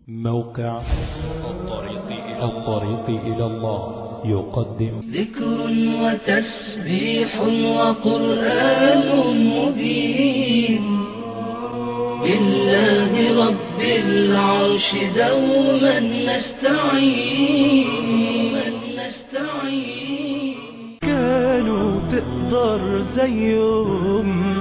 موقع الطريق إلى, الطريق إلى الله يقدم ذكر وتسبيح وقرآن مبين لله رب العرش دوما نستعين نستعين كانوا تقدر زيهم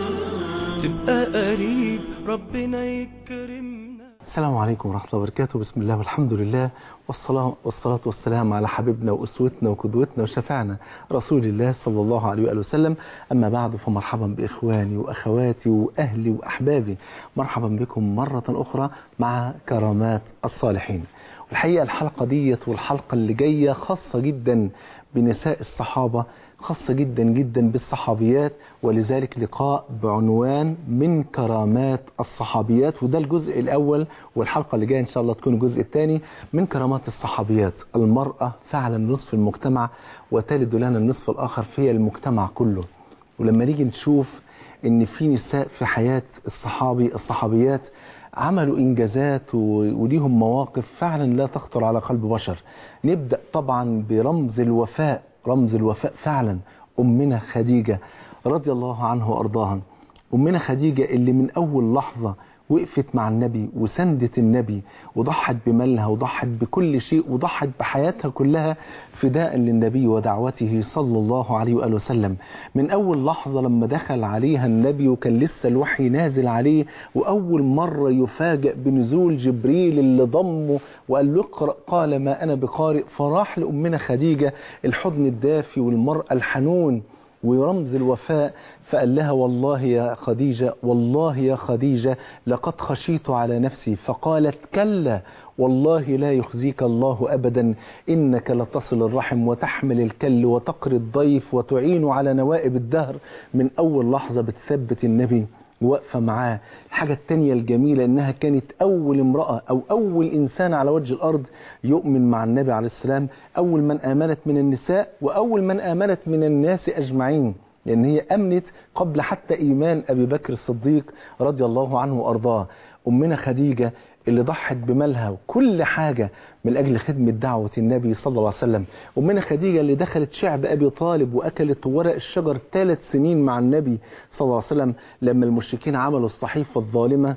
تبقى قريب ربنا يكرمنا السلام عليكم ورحمة الله وبركاته بسم الله والحمد لله والصلاة, والصلاة والسلام على حبيبنا وأسوتنا وقدوتنا وشفعنا رسول الله صلى الله عليه وآله وسلم أما بعد فمرحبا بإخواني وأخواتي وأهلي وأحبابي مرحبا بكم مرة أخرى مع كرامات الصالحين والحقيقة الحلقة ديت والحلقة اللي جاية خاصة جدا بنساء الصحابة خاصة جدا جدا بالصحابيات ولذلك لقاء بعنوان من كرامات الصحابيات وده الجزء الأول والحلقة اللي جاية إن شاء الله تكون الجزء الثاني من كرامات الصحابيات المرأة فعلا نصف المجتمع وتلد لنا النصف الآخر في المجتمع كله ولما نيجي نشوف إن في نساء في حياة الصحابي الصحابيات عملوا إنجازات وليهم مواقف فعلا لا تخطر على قلب بشر نبدأ طبعا برمز الوفاء رمز الوفاء فعلا أمنا خديجة رضي الله عنه وأرضاها أمنا خديجة اللي من أول لحظة وقفت مع النبي وسندت النبي وضحت بمالها وضحت بكل شيء وضحت بحياتها كلها فداء للنبي ودعوته صلى الله عليه وآله وسلم من أول لحظة لما دخل عليها النبي وكان لسه الوحي نازل عليه وأول مرة يفاجأ بنزول جبريل اللي ضمه وقال له اقرأ قال ما أنا بقارئ فراح لأمنا خديجة الحضن الدافي والمرأة الحنون ورمز الوفاء فقال لها والله يا خديجة والله يا خديجة لقد خشيت على نفسي فقالت كلا والله لا يخزيك الله أبدا إنك لتصل الرحم وتحمل الكل وتقري الضيف وتعين على نوائب الدهر من أول لحظة بتثبت النبي واقفة معاه الحاجة التانية الجميلة انها كانت اول امرأة او اول انسان على وجه الارض يؤمن مع النبي عليه السلام اول من امنت من النساء واول من امنت من الناس اجمعين لان هي امنت قبل حتى ايمان ابي بكر الصديق رضي الله عنه وارضاه امنا خديجة اللي ضحت بمالها وكل حاجة من أجل خدمة دعوة النبي صلى الله عليه وسلم أمنا خديجة اللي دخلت شعب أبي طالب وأكلت ورق الشجر ثلاث سنين مع النبي صلى الله عليه وسلم لما المشركين عملوا الصحيفة الظالمة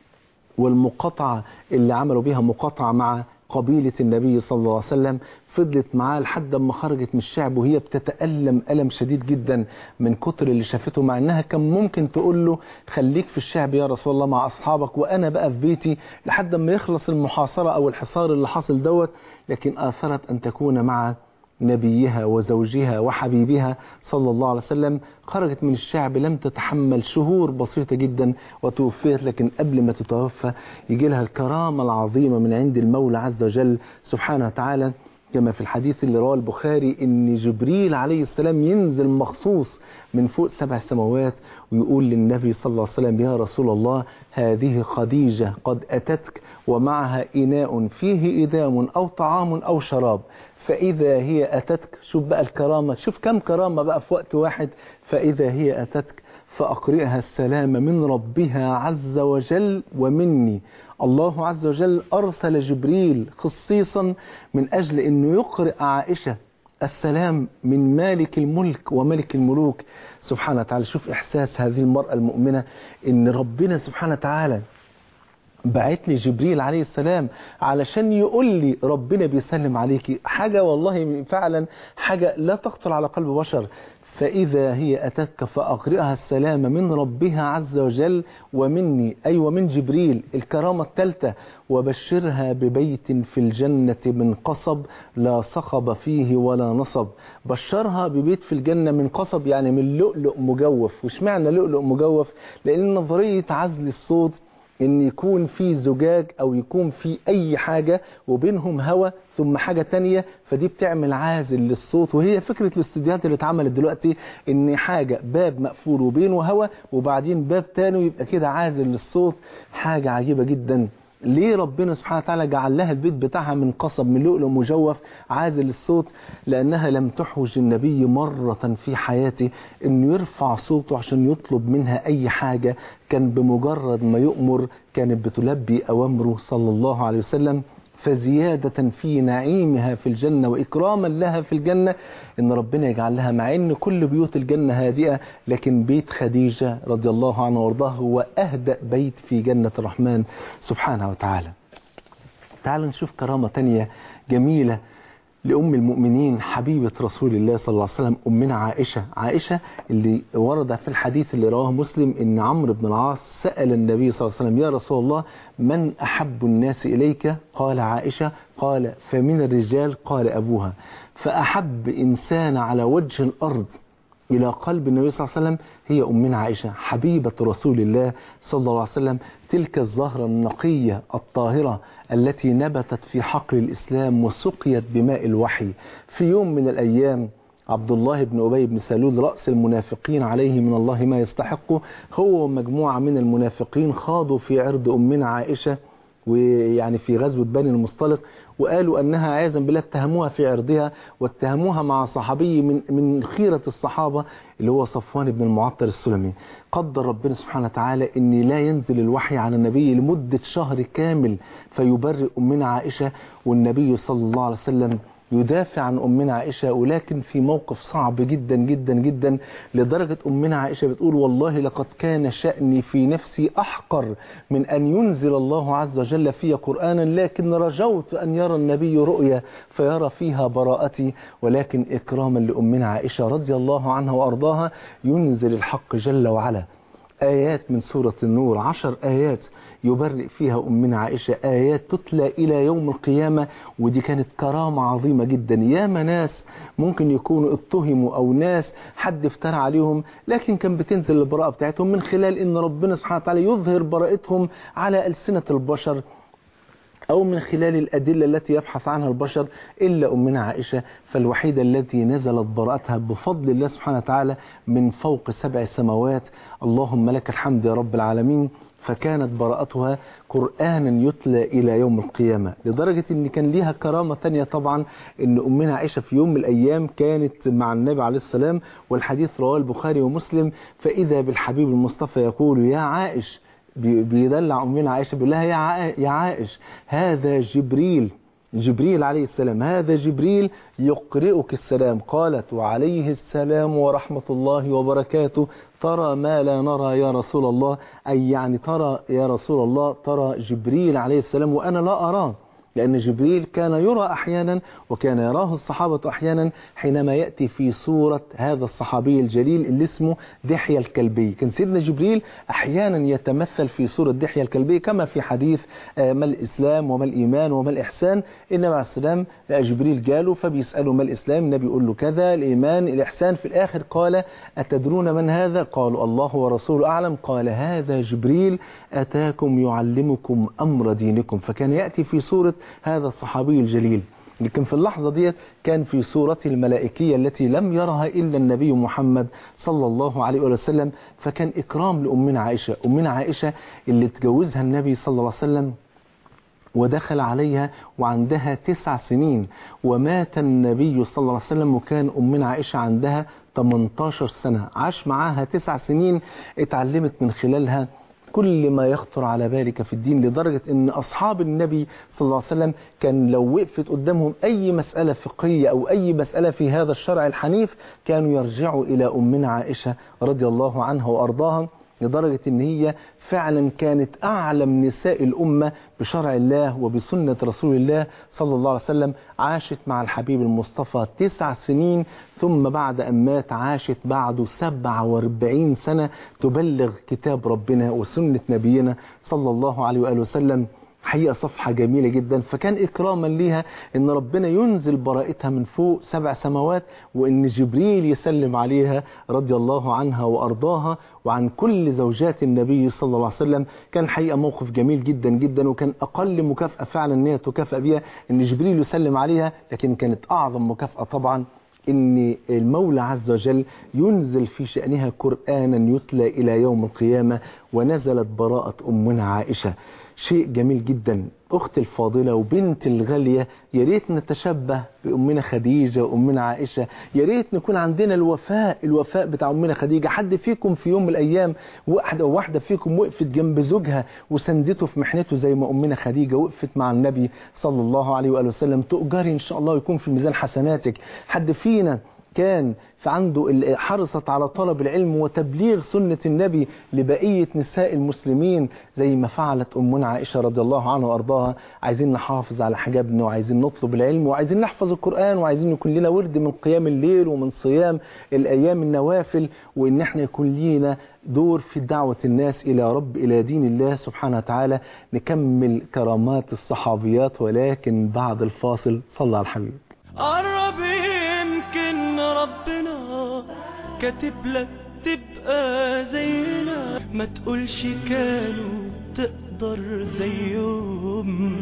والمقاطعة اللي عملوا بها مقاطعة مع قبيلة النبي صلى الله عليه وسلم فضلت معاه لحد ما خرجت من الشعب وهي بتتألم ألم شديد جدا من كتر اللي شافته مع أنها كان ممكن تقول له خليك في الشعب يا رسول الله مع أصحابك وأنا بقى في بيتي لحد ما يخلص المحاصرة أو الحصار اللي حصل دوت لكن آثرت أن تكون مع نبيها وزوجها وحبيبها صلى الله عليه وسلم خرجت من الشعب لم تتحمل شهور بسيطة جدا وتوفيت لكن قبل ما تتوفى يجي لها الكرامة العظيمة من عند المولى عز وجل سبحانه وتعالى كما في الحديث اللي رواه البخاري ان جبريل عليه السلام ينزل مخصوص من فوق سبع سماوات ويقول للنبي صلى الله عليه وسلم يا رسول الله هذه خديجة قد أتتك ومعها إناء فيه إدام أو طعام أو شراب فإذا هي أتتك شوف بقى الكرامة شوف كم كرامة بقى في وقت واحد فإذا هي أتتك فأقرئها السلام من ربها عز وجل ومني الله عز وجل أرسل جبريل خصيصا من أجل أنه يقرئ عائشة السلام من مالك الملك وملك الملوك سبحانه وتعالى شوف إحساس هذه المرأة المؤمنة أن ربنا سبحانه وتعالى بعت لي جبريل عليه السلام علشان يقول لي ربنا بيسلم عليكي حاجة والله فعلا حاجة لا تخطر على قلب بشر فإذا هي أتتك فأقرئها السلام من ربها عز وجل ومني أي أيوة ومن جبريل الكرامة الثالثة وبشرها ببيت في الجنة من قصب لا صخب فيه ولا نصب بشرها ببيت في الجنة من قصب يعني من لؤلؤ مجوف وش معنى لؤلؤ مجوف لأن نظرية عزل الصوت ان يكون في زجاج او يكون في اي حاجة وبينهم هواء ثم حاجة تانية فدي بتعمل عازل للصوت وهي فكرة الاستديوهات اللي اتعملت دلوقتي ان حاجة باب مقفول وبينه هواء وبعدين باب تاني ويبقى كده عازل للصوت حاجة عجيبة جدا ليه ربنا سبحانه وتعالى جعل لها البيت بتاعها من قصب من لؤلؤ مجوف عازل الصوت لأنها لم تحوج النبي مرة في حياته أنه يرفع صوته عشان يطلب منها أي حاجة كان بمجرد ما يؤمر كانت بتلبي أوامره صلى الله عليه وسلم فزيادة في نعيمها في الجنة وإكراما لها في الجنة إن ربنا يجعل لها مع إن كل بيوت الجنة هادئة لكن بيت خديجة رضي الله عنها وارضاه هو أهدأ بيت في جنة الرحمن سبحانه وتعالى تعالوا نشوف كرامة تانية جميلة لأم المؤمنين حبيبة رسول الله صلى الله عليه وسلم أمنا عائشة عائشة اللي ورد في الحديث اللي رواه مسلم إن عمرو بن العاص سأل النبي صلى الله عليه وسلم يا رسول الله من أحب الناس إليك قال عائشة قال فمن الرجال قال أبوها فأحب إنسان على وجه الأرض إلى قلب النبي صلى الله عليه وسلم هي أمنا عائشة حبيبة رسول الله صلى الله عليه وسلم تلك الزهرة النقية الطاهرة التي نبتت في حقل الإسلام وسقيت بماء الوحي في يوم من الأيام عبد الله بن أبي بن سلول رأس المنافقين عليه من الله ما يستحقه هو ومجموعة من المنافقين خاضوا في عرض أمنا عائشة ويعني في غزوة بني المصطلق وقالوا أنها عياذا بالله اتهموها في عرضها واتهموها مع صحابي من من خيرة الصحابة اللي هو صفوان بن المعطل السلمي قدر ربنا سبحانه وتعالى أن لا ينزل الوحي على النبي لمدة شهر كامل فيبرئ أمنا عائشة والنبي صلى الله عليه وسلم يدافع عن أمنا عائشة ولكن في موقف صعب جدا جدا جدا لدرجة أمنا عائشة بتقول والله لقد كان شأني في نفسي أحقر من أن ينزل الله عز وجل في قرآنا لكن رجوت أن يرى النبي رؤيا فيرى فيها براءتي ولكن إكراما لأمنا عائشة رضي الله عنها وأرضاها ينزل الحق جل وعلا آيات من سورة النور عشر آيات يبرئ فيها أمنا عائشة آيات تتلى إلى يوم القيامة ودي كانت كرامة عظيمة جدا ياما ناس ممكن يكونوا اتهموا أو ناس حد افترى عليهم لكن كان بتنزل البراءة بتاعتهم من خلال أن ربنا سبحانه وتعالى يظهر براءتهم على ألسنة البشر أو من خلال الأدلة التي يبحث عنها البشر إلا أمنا عائشة فالوحيدة التي نزلت براءتها بفضل الله سبحانه وتعالى من فوق سبع سماوات اللهم لك الحمد يا رب العالمين فكانت براءتها قرآنا يتلى إلى يوم القيامة لدرجة أن كان ليها كرامة تانية طبعا أن أمنا عائشة في يوم من الأيام كانت مع النبي عليه السلام والحديث رواه البخاري ومسلم فإذا بالحبيب المصطفى يقول يا عائش بيدلع أمنا عائشة بيقول لها يا يا عائش هذا جبريل جبريل عليه السلام هذا جبريل يقرئك السلام قالت وعليه السلام ورحمة الله وبركاته ترى ما لا نرى يا رسول الله أي يعني ترى يا رسول الله ترى جبريل عليه السلام وأنا لا أراه لأن جبريل كان يرى أحيانا وكان يراه الصحابة أحيانا حينما يأتي في صورة هذا الصحابي الجليل اللي اسمه دحية الكلبي كان سيدنا جبريل أحيانا يتمثل في صورة دحية الكلبي كما في حديث ما الإسلام وما الإيمان وما الإحسان النبي عليه السلام جبريل جاله فبيسأله ما الإسلام النبي يقول له كذا الإيمان الإحسان في الآخر قال أتدرون من هذا قالوا الله ورسوله أعلم قال هذا جبريل أتاكم يعلمكم أمر دينكم فكان يأتي في صورة هذا الصحابي الجليل لكن في اللحظة ديت كان في صورة الملائكية التي لم يرها إلا النبي محمد صلى الله عليه وسلم فكان إكرام لأمنا عائشة أمنا عائشة اللي تجوزها النبي صلى الله عليه وسلم ودخل عليها وعندها تسع سنين ومات النبي صلى الله عليه وسلم وكان أمنا عائشة عندها 18 سنة عاش معاها تسع سنين اتعلمت من خلالها كل ما يخطر على بالك في الدين لدرجة ان اصحاب النبي صلى الله عليه وسلم كان لو وقفت قدامهم اي مسألة فقهية او اي مسألة في هذا الشرع الحنيف كانوا يرجعوا الى امنا عائشة رضي الله عنها وارضاها لدرجة ان هي فعلا كانت اعلم نساء الامة بشرع الله وبسنة رسول الله صلى الله عليه وسلم عاشت مع الحبيب المصطفى تسع سنين ثم بعد أن مات عاشت بعده 47 سنة تبلغ كتاب ربنا وسنة نبينا صلى الله عليه وآله وسلم حقيقة صفحة جميلة جدا فكان إكراما ليها أن ربنا ينزل براءتها من فوق سبع سماوات وأن جبريل يسلم عليها رضي الله عنها وأرضاها وعن كل زوجات النبي صلى الله عليه وسلم كان حقيقة موقف جميل جدا جدا وكان أقل مكافأة فعلا أن هي تكافأ بها أن جبريل يسلم عليها لكن كانت أعظم مكافأة طبعا ان المولى عز وجل ينزل في شأنها قرآنا يتلى إلى يوم القيامة ونزلت براءة أمنا عائشة شيء جميل جدا أختي الفاضلة وبنت الغالية يا ريت نتشبه بأمنا خديجة وأمنا عائشة يا ريت نكون عندنا الوفاء الوفاء بتاع أمنا خديجة حد فيكم في يوم من الأيام واحدة واحدة فيكم وقفت جنب زوجها وسندته في محنته زي ما أمنا خديجة وقفت مع النبي صلى الله عليه وآله وسلم تؤجري إن شاء الله ويكون في ميزان حسناتك حد فينا كان فعنده ال- حرصت على طلب العلم وتبليغ سنة النبي لبقية نساء المسلمين زي ما فعلت أمنا عائشة رضي الله عنها وأرضاها عايزين نحافظ على حجابنا وعايزين نطلب العلم وعايزين نحفظ القرآن وعايزين يكون لنا ورد من قيام الليل ومن صيام الأيام النوافل وإن احنا يكون لينا دور في دعوة الناس إلى رب إلى دين الله سبحانه وتعالى نكمل كرامات الصحابيات ولكن بعد الفاصل صلى على الحبيب قرب يمكن ربنا كاتب لك تبقى زينا ما تقولش كانوا تقدر زيهم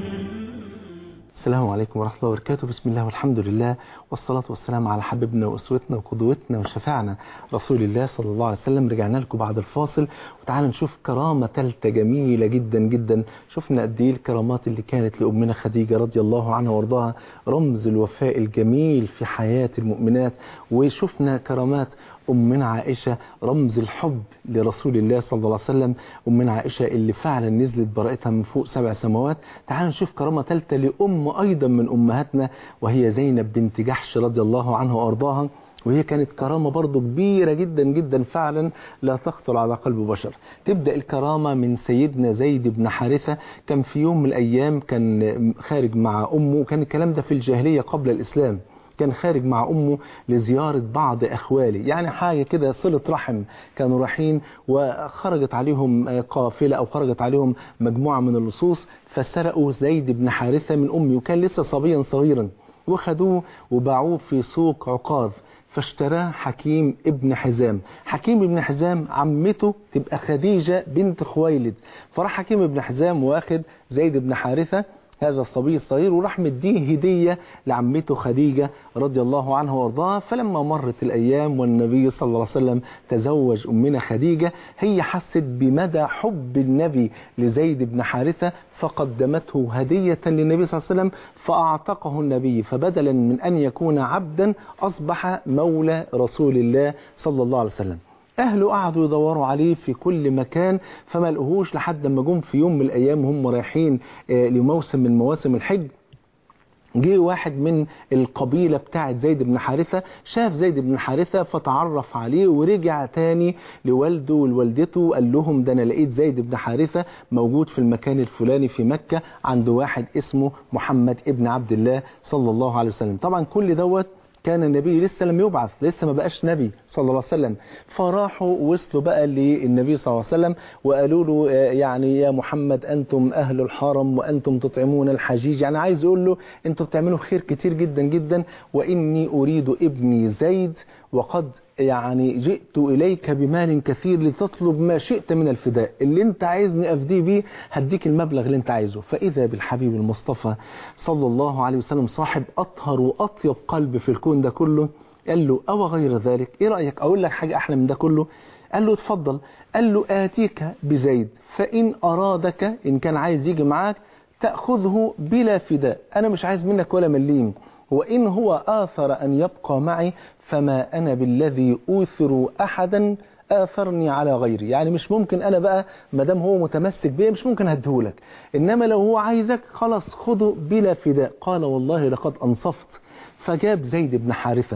السلام عليكم ورحمة الله وبركاته بسم الله والحمد لله والصلاة والسلام على حبيبنا وأسوتنا وقدوتنا وشفاعنا رسول الله صلى الله عليه وسلم رجعنا لكم بعد الفاصل وتعالى نشوف كرامة ثالثة جميلة جدا جدا شفنا قد ايه الكرامات اللي كانت لأمنا خديجة رضي الله عنها وارضاها رمز الوفاء الجميل في حياة المؤمنات وشفنا كرامات أمنا عائشة رمز الحب لرسول الله صلى الله عليه وسلم أمنا عائشة اللي فعلا نزلت براءتها من فوق سبع سماوات تعالوا نشوف كرامة ثالثة لأم أيضا من أمهاتنا وهي زينب بنت جحش رضي الله عنها وأرضاها وهي كانت كرامة برضو كبيرة جدا جدا فعلا لا تخطر على قلب بشر تبدأ الكرامة من سيدنا زيد بن حارثة كان في يوم من الأيام كان خارج مع أمه وكان الكلام ده في الجاهلية قبل الإسلام كان خارج مع أمه لزيارة بعض أخواله يعني حاجة كده صلة رحم كانوا رايحين وخرجت عليهم قافلة أو خرجت عليهم مجموعة من اللصوص فسرقوا زيد بن حارثة من أمي وكان لسه صبيا صغيرا وخدوه وباعوه في سوق عكاظ فاشتراه حكيم ابن حزام حكيم ابن حزام عمته تبقى خديجة بنت خويلد فراح حكيم ابن حزام واخد زيد بن حارثة هذا الصبي الصغير وراح مديه هدية لعمته خديجة رضي الله عنها وارضاها فلما مرت الأيام والنبي صلى الله عليه وسلم تزوج أمنا خديجة هي حست بمدى حب النبي لزيد بن حارثة فقدمته هدية للنبي صلى الله عليه وسلم فأعتقه النبي فبدلا من أن يكون عبدا أصبح مولى رسول الله صلى الله عليه وسلم أهله قعدوا يدوروا عليه في كل مكان فما لقوهوش لحد ما جم في يوم من الأيام هم رايحين آه، لموسم من مواسم الحج جه واحد من القبيلة بتاعت زيد بن حارثة شاف زيد بن حارثة فتعرف عليه ورجع تاني لوالده ولوالدته قال لهم ده أنا لقيت زيد بن حارثة موجود في المكان الفلاني في مكة عند واحد اسمه محمد ابن عبد الله صلى الله عليه وسلم طبعا كل دوت كان النبي لسه لم يبعث لسه ما بقاش نبي صلى الله عليه وسلم فراحوا وصلوا بقى للنبي صلى الله عليه وسلم وقالوا له آه، يعني يا محمد أنتم أهل الحرم وأنتم تطعمون الحجيج يعني عايز يقول له أنتم بتعملوا خير كتير جدا جدا وإني أريد ابني زيد وقد يعني جئت إليك بمال كثير لتطلب ما شئت من الفداء اللي انت عايزني أفديه بيه هديك المبلغ اللي انت عايزه فإذا بالحبيب المصطفى صلى الله عليه وسلم صاحب أطهر وأطيب قلب في الكون ده كله قال له أو غير ذلك إيه رأيك أقول لك حاجة أحلى من ده كله قال له اتفضل قال له آتيك بزيد فإن أرادك إن كان عايز يجي معاك تأخذه بلا فداء أنا مش عايز منك ولا مليم وإن هو آثر أن يبقى معي فما أنا بالذي أوثر أحدا آثرني على غيري يعني مش ممكن أنا بقى مدام هو متمسك بيه مش ممكن هديهولك إنما لو هو عايزك خلاص خده بلا فداء قال والله لقد أنصفت فجاب زيد بن حارثة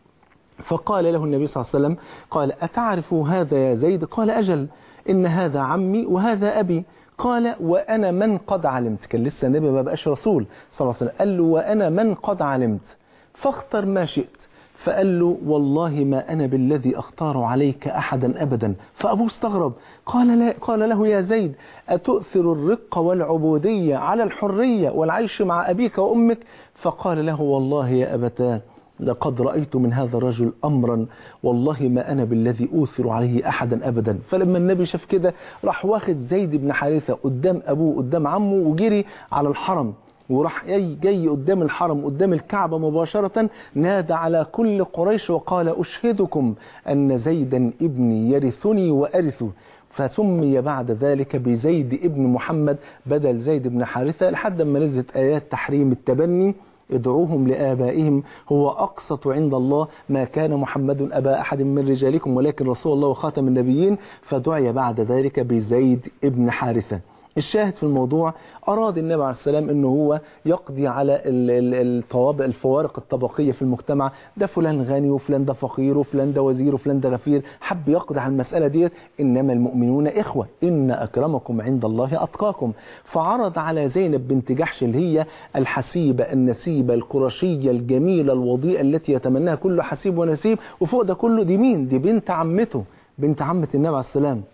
فقال له النبي صلى الله عليه وسلم قال أتعرف هذا يا زيد قال أجل إن هذا عمي وهذا أبي قال وأنا من قد علمت كان لسه النبي ما بقاش رسول صلى الله عليه وسلم قال له وأنا من قد علمت فاختر ما شئت فقال له والله ما أنا بالذي أختار عليك أحدا أبدا فأبوه استغرب قال, لا قال له يا زيد أتؤثر الرق والعبودية على الحرية والعيش مع أبيك وأمك فقال له والله يا أبتاه لقد رأيت من هذا الرجل أمرا والله ما أنا بالذي أوثر عليه أحدا أبدا فلما النبي شاف كده راح واخد زيد بن حارثة قدام أبوه قدام عمه وجري على الحرم وراح جاي, جاي قدام الحرم قدام الكعبة مباشرة نادى على كل قريش وقال أشهدكم أن زيدا ابني يرثني وأرثه فسمي بعد ذلك بزيد ابن محمد بدل زيد بن حارثة لحد ما نزلت آيات تحريم التبني ادعوهم لآبائهم هو أقسط عند الله ما كان محمد أبا أحد من رجالكم ولكن رسول الله وخاتم النبيين فدعي بعد ذلك بزيد ابن حارثة الشاهد في الموضوع أراد النبي عليه السلام أنه هو يقضي على ال- ال- الطوابق الفوارق الطبقية في المجتمع ده فلان غني وفلان ده فقير وفلان ده وزير وفلان ده غفير حب يقضي على المسألة ديت إنما المؤمنون إخوة إن أكرمكم عند الله أتقاكم فعرض على زينب بنت جحش اللي هي الحسيبة النسيبة القرشية الجميلة الوضيئة التي يتمناها كل حسيب ونسيب وفوق ده كله دي مين دي بنت عمته بنت عمة النبي عليه السلام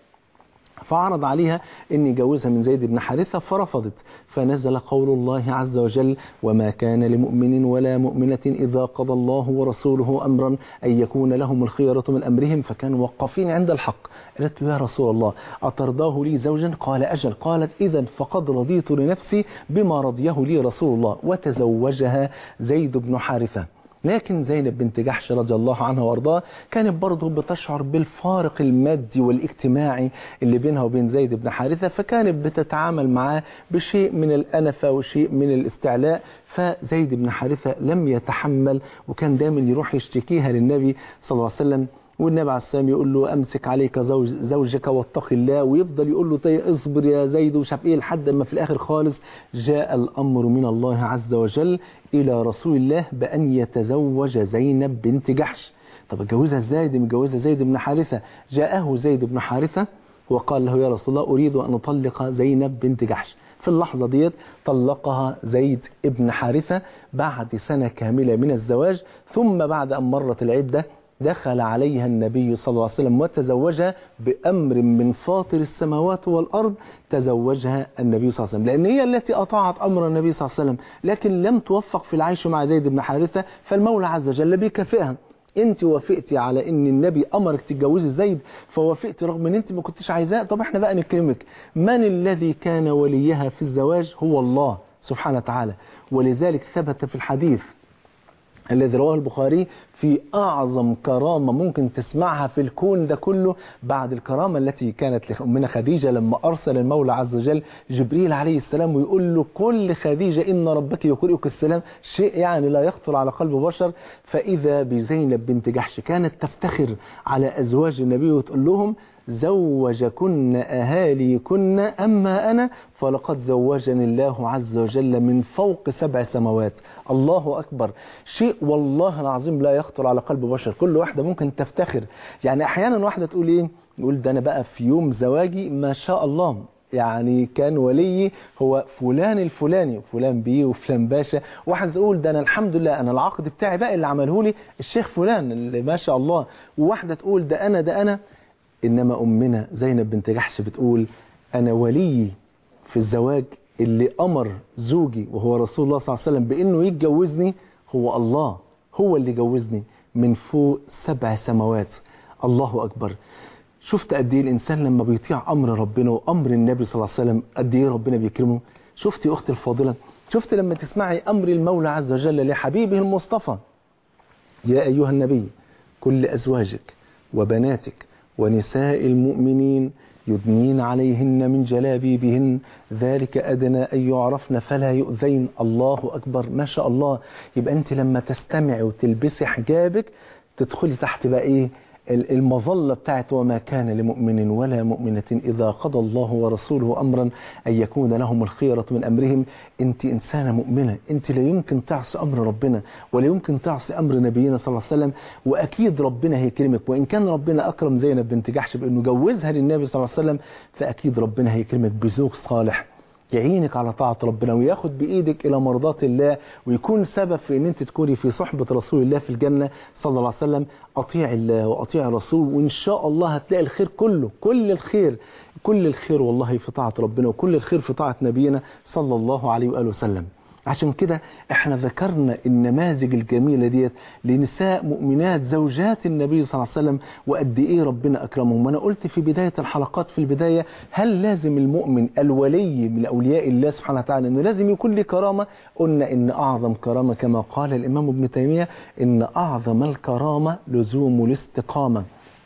فعرض عليها ان يجوزها من زيد بن حارثة فرفضت فنزل قول الله عز وجل وما كان لمؤمن ولا مؤمنة إذا قضى الله ورسوله أمرا أن يكون لهم الخيرة من أمرهم فكانوا وقفين عند الحق قالت له يا رسول الله أترضاه لي زوجا قال أجل قالت إذا فقد رضيت لنفسي بما رضيه لي رسول الله وتزوجها زيد بن حارثة لكن زينب بنت جحش رضي الله عنها وارضاها كانت برضه بتشعر بالفارق المادي والاجتماعي اللي بينها وبين زيد بن حارثة فكانت بتتعامل معاه بشيء من الأنفة وشيء من الاستعلاء فزيد بن حارثة لم يتحمل وكان دايما يروح يشتكيها للنبي صلى الله عليه وسلم والنبي عليه السلام يقول له امسك عليك زوج زوجك واتق الله ويفضل يقول له طيب اصبر يا زيد ومش عارف ايه لحد ما في الاخر خالص جاء الامر من الله عز وجل الى رسول الله بان يتزوج زينب بنت جحش طب اتجوزها ازاي دي متجوزها زيد بن حارثه جاءه زيد بن حارثه وقال له يا رسول الله اريد ان اطلق زينب بنت جحش في اللحظة ديت طلقها زيد ابن حارثة بعد سنة كاملة من الزواج ثم بعد أن مرت العدة دخل عليها النبي صلى الله عليه وسلم وتزوجها بأمر من فاطر السماوات والأرض تزوجها النبي صلى الله عليه وسلم لأن هي التي أطاعت أمر النبي صلى الله عليه وسلم لكن لم توفق في العيش مع زيد بن حارثة فالمولى عز وجل بيكافئها انت وافقتي على ان النبي امرك تتجوزي زيد فوافقتي رغم ان انت ما كنتش عايزاه طب احنا بقى نكرمك من الذي كان وليها في الزواج هو الله سبحانه وتعالى ولذلك ثبت في الحديث الذي رواه البخاري في أعظم كرامة ممكن تسمعها في الكون ده كله بعد الكرامة التي كانت لأمنا خديجة لما أرسل المولى عز وجل جبريل عليه السلام ويقول له كل خديجة إن ربك يقرئك السلام شيء يعني لا يخطر على قلب بشر فإذا بزينب بنت جحش كانت تفتخر على أزواج النبي وتقول لهم زوجكن أهاليكن أما أنا فلقد زوجني الله عز وجل من فوق سبع سماوات الله أكبر شيء والله العظيم لا يخطر على قلب بشر كل واحدة ممكن تفتخر يعني أحيانا واحدة تقول إيه يقول ده أنا بقى في يوم زواجي ما شاء الله يعني كان ولي هو فلان الفلاني فلان بيه وفلان باشا واحد تقول ده انا الحمد لله انا العقد بتاعي بقى اللي عمله لي الشيخ فلان اللي ما شاء الله وواحده تقول ده انا ده انا انما امنا زينب بنت جحش بتقول انا ولي في الزواج اللي امر زوجي وهو رسول الله صلى الله عليه وسلم بانه يتجوزني هو الله هو اللي جوزني من فوق سبع سماوات الله اكبر شفت قد ايه الانسان لما بيطيع امر ربنا وامر النبي صلى الله عليه وسلم قد ايه ربنا بيكرمه شفت يا اختي الفاضله شفت لما تسمعي امر المولى عز وجل لحبيبه المصطفى يا ايها النبي كل ازواجك وبناتك ونساء المؤمنين يدنين عليهن من جلابيبهن ذلك أدنى أن يعرفن فلا يؤذين الله أكبر ما شاء الله يبقى أنت لما تستمعي وتلبسي حجابك تدخلي تحت بقى إيه المظلة بتاعت وما كان لمؤمن ولا مؤمنة إذا قضى الله ورسوله أمرا أن يكون لهم الخيرة من أمرهم أنت إنسانة مؤمنة أنت لا يمكن تعصي أمر ربنا ولا يمكن تعصي أمر نبينا صلى الله عليه وسلم وأكيد ربنا هيكرمك وإن كان ربنا أكرم زينب بنت جحش بأنه جوزها للنبي صلى الله عليه وسلم فأكيد ربنا هيكرمك بزوج صالح يعينك على طاعة ربنا وياخد بإيدك إلى مرضاة الله ويكون سبب في أن أنت تكوني في صحبة رسول الله في الجنة صلى الله عليه وسلم أطيع الله وأطيع الرسول وإن شاء الله هتلاقي الخير كله كل الخير كل الخير والله في طاعة ربنا وكل الخير في طاعة نبينا صلى الله عليه وآله وسلم عشان كده احنا ذكرنا النماذج الجميلة ديت لنساء مؤمنات زوجات النبي صلى الله عليه وسلم وقد ايه ربنا اكرمهم وانا قلت في بداية الحلقات في البداية هل لازم المؤمن الولي من اولياء الله سبحانه وتعالى انه لازم يكون له كرامة قلنا ان اعظم كرامة كما قال الامام ابن تيمية ان اعظم الكرامة لزوم الاستقامة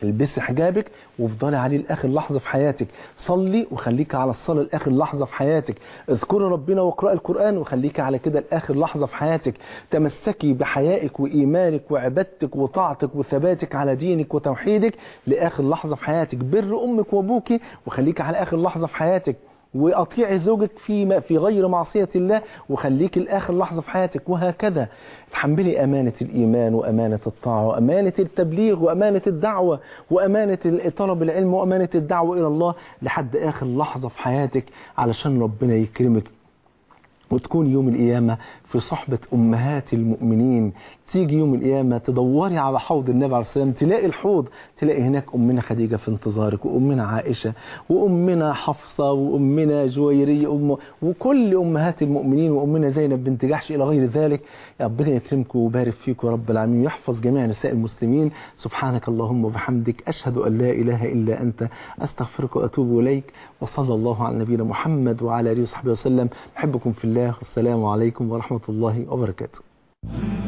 البسي حجابك وافضلي عليه لاخر لحظه في حياتك صلي وخليك على الصلاه لاخر لحظه في حياتك اذكري ربنا واقراي القران وخليك على كده لاخر لحظه في حياتك تمسكي بحيائك وايمانك وعبادتك وطاعتك وثباتك على دينك وتوحيدك لاخر لحظه في حياتك بر امك وابوك وخليك على اخر لحظه في حياتك واطيعي زوجك في في غير معصيه الله وخليك لاخر لحظه في حياتك وهكذا تحملي امانه الايمان وامانه الطاعه وامانه التبليغ وامانه الدعوه وامانه طلب العلم وامانه الدعوه الى الله لحد اخر لحظه في حياتك علشان ربنا يكرمك وتكون يوم القيامة في صحبة أمهات المؤمنين تيجي يوم القيامة تدوري على حوض النبي عليه السلام تلاقي الحوض تلاقي هناك أمنا خديجة في انتظارك وأمنا عائشة وأمنا حفصة وأمنا جويرية أم وكل أمهات المؤمنين وأمنا زينب بنت جحش إلى غير ذلك يا ربنا يكرمكم ويبارك فيكم يا رب العالمين ويحفظ جميع نساء المسلمين سبحانك اللهم وبحمدك أشهد أن لا إله إلا أنت أستغفرك وأتوب إليك وصلى الله على نبينا محمد وعلى آله وصحبه وسلم أحبكم في الله والسلام عليكم ورحمة الله وبركاته